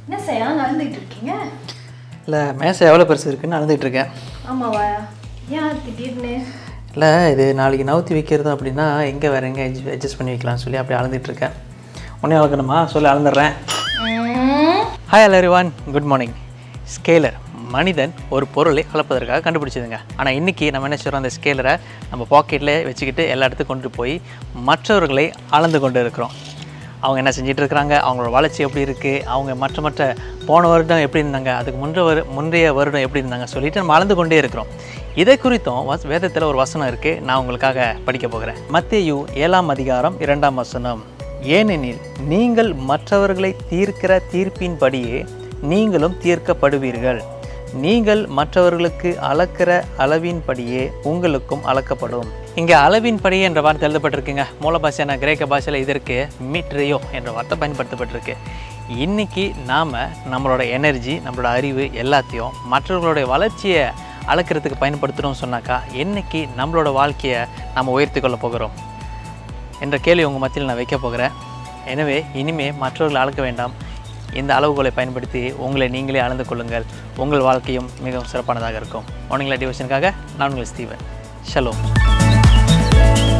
என்ன செய்யா நடந்துட்டு இருக்கீங்க இல்லை மேசை எவ்வளோ பெருசு இருக்குன்னு அளந்துட்டு இருக்கேன் ஆமாவா ஏன் திடீர்னு இல்லை இது நாளைக்கு நவுத்தி வைக்கிறது அப்படின்னா எங்கே வேறு எங்கே அட்ஜஸ்ட் பண்ணி வைக்கலாம்னு சொல்லி அப்படி அளந்துட்டு இருக்கேன் உடனே அளக்கணுமா சொல்லி அளந்துடுறேன் ஹாய் எல்லரிவான் குட் மார்னிங் ஸ்கேலர் மனிதன் ஒரு பொருளை அளப்பதற்காக கண்டுபிடிச்சதுங்க ஆனால் இன்றைக்கி நம்ம என்ன செய்கிறோம் அந்த ஸ்கேலரை நம்ம பாக்கெட்டில் வச்சுக்கிட்டு எல்லா இடத்துக்கும் கொண்டு போய் மற்றவர்களை அளந்து கொண்டு இருக்கிறோம் அவங்க என்ன செஞ்சுட்டு இருக்கிறாங்க அவங்களோட வளர்ச்சி எப்படி இருக்குது அவங்க மற்ற மற்ற போன வருடம் எப்படி இருந்தாங்க அதுக்கு முன்ற வரு முந்தைய வருடம் எப்படி இருந்தாங்க சொல்லிட்டு நம்ம அளந்து கொண்டே இருக்கிறோம் இதை குறித்தும் வஸ் வேதத்தில் ஒரு வசனம் இருக்குது நான் உங்களுக்காக படிக்க போகிறேன் மத்தேயு ஏழாம் அதிகாரம் இரண்டாம் வசனம் ஏனெனில் நீங்கள் மற்றவர்களை தீர்க்கிற தீர்ப்பின்படியே நீங்களும் தீர்க்கப்படுவீர்கள் நீங்கள் மற்றவர்களுக்கு அளக்கிற அளவின்படியே உங்களுக்கும் அளக்கப்படும் இங்கே அளவின்படி என்ற வார்த்தை எழுதப்பட்டிருக்குங்க மூல பாஷையான கிரேக்க பாஷையில் இதற்கு மீட்ரையோ என்ற வார்த்தை பயன்படுத்தப்பட்டிருக்கு இன்னைக்கு நாம் நம்மளோட எனர்ஜி நம்மளோட அறிவு எல்லாத்தையும் மற்றவர்களுடைய வளர்ச்சியை அளக்கிறதுக்கு பயன்படுத்துகிறோம் சொன்னாக்கா என்னைக்கு நம்மளோட வாழ்க்கையை நம்ம உயர்த்தி கொள்ள போகிறோம் என்ற கேள்வி உங்கள் மத்தியில் நான் வைக்க போகிறேன் எனவே இனிமே மற்றவர்களை அளக்க வேண்டாம் இந்த அளவுகோலை பயன்படுத்தி உங்களை நீங்களே அளந்து கொள்ளுங்கள் உங்கள் வாழ்க்கையும் மிகவும் சிறப்பானதாக இருக்கும் மார்னிங்ல டிவோஷனுக்காக நான் உங்கள் ஸ்டீவன் ஷலோ